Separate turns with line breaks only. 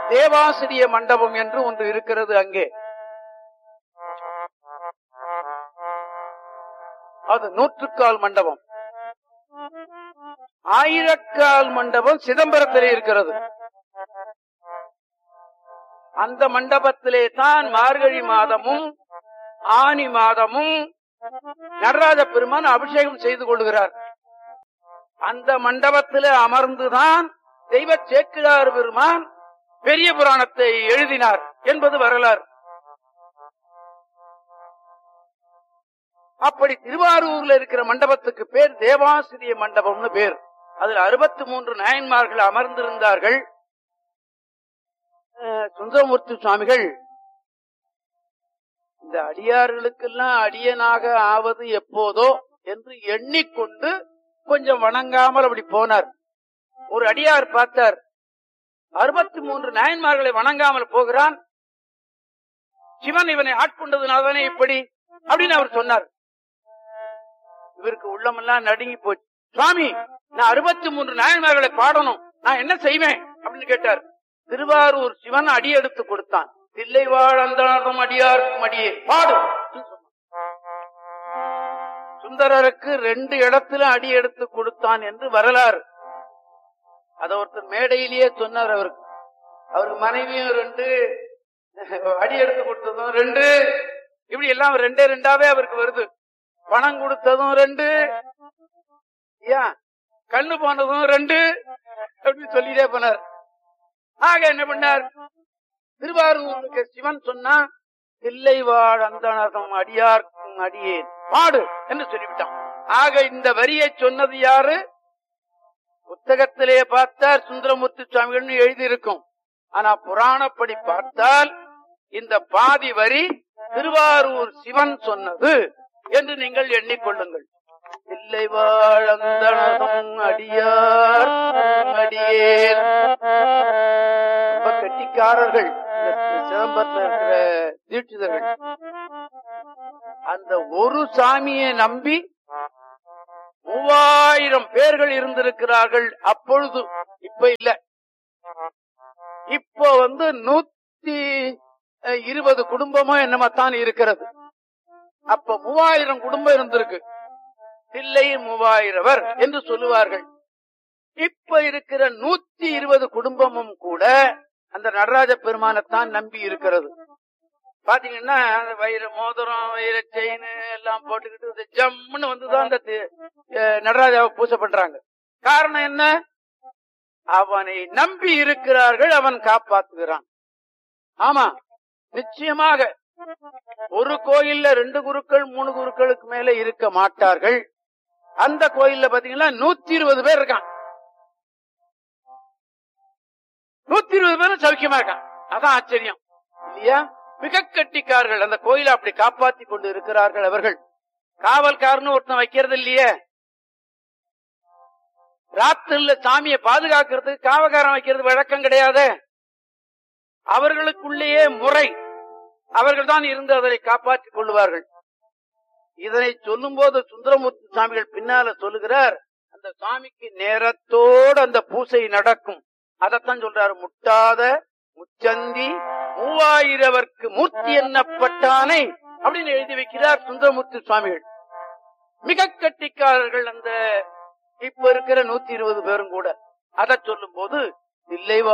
தேவாசிரிய மண்டபம் என்று ஒன்று இருக்கிறது அங்கே அது நூற்றுக்கால் மண்டபம் ஆயிரக்கால் மண்டபம் சிதம்பரத்திலே இருக்கிறது அந்த மண்டபத்திலே தான் மார்கழி மாதமும் ஆனி மாதமும் நடராஜ பெருமான் அபிஷேகம் செய்து கொள்கிறார் அந்த மண்டபத்திலே அமர்ந்துதான் தெய்வ சேக்கிழார் பெருமான் பெரிய புராணத்தை எழுதினார் என்பது வரலாறு அப்படி திருவாரூர்ல இருக்கிற மண்டபத்துக்கு பேர் தேவாசிரிய மண்டபம்னு பேர் அதில் அறுபத்தி மூன்று நாயன்மார்கள் அமர்ந்திருந்தார்கள் அஹ், சுந்தரமூர்த்தி சுவாமிகள் இந்த அடியார்களுக்கெல்லாம் அடியனாக ஆவது எப்போதோ என்று எண்ணிக்கொண்டு கொஞ்சம் வணங்காமல் அப்படி போனார் ஒரு அடியார் பார்த்தார் அறுபத்தி மூன்று நாயன்மார்களை வணங்காமல் போகிறான் சிவன் இவனை ஆட்கொண்டதுனால்தானே இப்படி அப்படின்னு அவர் சொன்னார் இவருக்கு உள்ளமெல்லாம் நடுங்கி போச்சு சுவாமி நான் அறுபத்தி மூன்று நாயன்மார்களை பாடணும் நான் என்ன செய்வேன் அப்படின்னு கேட்டார் திருவாரூர் சிவன் அடி எடுத்து கொடுத்தான் தில்லை வாழ்ந்தனதும் அடியார்க்கும் அடியே பாடு சுந்தரருக்கு ரெண்டு இடத்துல அடி எடுத்து கொடுத்தான் என்று வரலாறு அத ஒருத்தர் மேடையிலேயே சொன்னார் அவருக்கு அவருக்கு மனைவியும் ரெண்டு அடி எடுத்து கொடுத்ததும் ரெண்டு இப்படி எல்லாம் ரெண்டே ரெண்டாவே அவருக்கு வருது பணம் கொடுத்ததும் ரெண்டு ஏன் கண்ணு போனதும் ரெண்டு அப்படின்னு சொல்லிட்டே போனார் ஆக என்ன பண்ணார் திருவாரூருக்கு சிவன் சொன்னா தில்லை வாழ் அந்தனதம் அடியார்க்கும் அடியேன் பாடு என்று சொல்லிவிட்டான் ஆக இந்த வரியை சொன்னது யாரு புத்தகத்திலே பார்த்தார் சுந்தரமூர்த்தி சுவாமிகள் எழுதியிருக்கும் ஆனா புராணப்படி பார்த்தால் இந்த பாதி வரி திருவாரூர் சிவன் சொன்னது என்று நீங்கள் எண்ணிக்கொள்ளுங்கள் இல்லை வாழந்தனதும் அடியார் அடியேன் ரொம்ப கெட்டிக்காரர்கள் இந்த சிதம்பரத்தில் இருக்கிற தீட்சிதர்கள் அந்த ஒரு சாமியை நம்பி மூவாயிரம் பேர்கள் இருந்திருக்கிறார்கள் அப்பொழுது இப்ப இல்ல இப்போ வந்து நூத்தி அஹ், இருபது குடும்பமோ என்னமாத்தான் இருக்கிறது அப்ப மூவாயிரம் குடும்பம் இருந்திருக்கு தில்லை மூவாயிரவர் என்று சொல்லுவார்கள் இப்ப இருக்கிற நூத்தி இருபது குடும்பமும் கூட அந்த நடராஜ பெருமானைத்தான் நம்பி இருக்கிறது பாத்தீங்கன்னா அந்த வைர மோதிரம் வைர செயின் எல்லாம் போட்டுக்கிட்டு இந்த ஜம்முன்னு வந்துதான் அந்த தி- அஹ் நடராஜாவை பூஜை பண்றாங்க காரணம் என்ன அவனை நம்பி இருக்கிறார்கள் அவன் காப்பாத்துகிறான் ஆமா நிச்சயமாக ஒரு கோயில்ல ரெண்டு குருக்கள் மூணு குருக்களுக்கு மேல இருக்க மாட்டார்கள் அந்த கோயில்ல பாத்தீங்கன்னா நூத்தி இருபது பேர் இருக்கான் நூத்தி இருபது பேரும் சௌக்கியமா இருக்கான் அதான் ஆச்சரியம் இல்லையா மிக கட்டிக்கார்கள் அந்த கோயிலை அப்படி காப்பாத்தி கொண்டு இருக்கிறார்கள் அவர்கள் காவல்காரன்னு ஒருத்தன் வைக்கிறது இல்லையே ராத்திரில சாமியை பாதுகாக்கிறதுக்கு காவல்காரன் வைக்கிறது வழக்கம் கிடையாது அவர்களுக்குள்ளேயே முறை அவர்கள் தான் இருந்து அதனை காப்பாற்றிக் கொள்வார்கள் இதனை சொல்லும் போது சுந்தரமூர்த்தி சாமிகள் பின்னால சொல்லுகிறார் அந்த சாமிக்கு நேரத்தோடு அந்த பூசை நடக்கும் அதத்தான் சொல்றாரு முட்டாத முச்சந்தி மூவாயிரவர்க்கு மூர்த்தி எண்ணப்பட்டானை அப்படின்னு எழுதி வைக்கிறார் சுந்தரமூர்த்தி சுவாமிகள் மிக கட்டிக்காரர்கள் அந்த இப்ப இருக்கிற நூத்தி இருபது பேரும் கூட அதை சொல்லும் போது தில்லை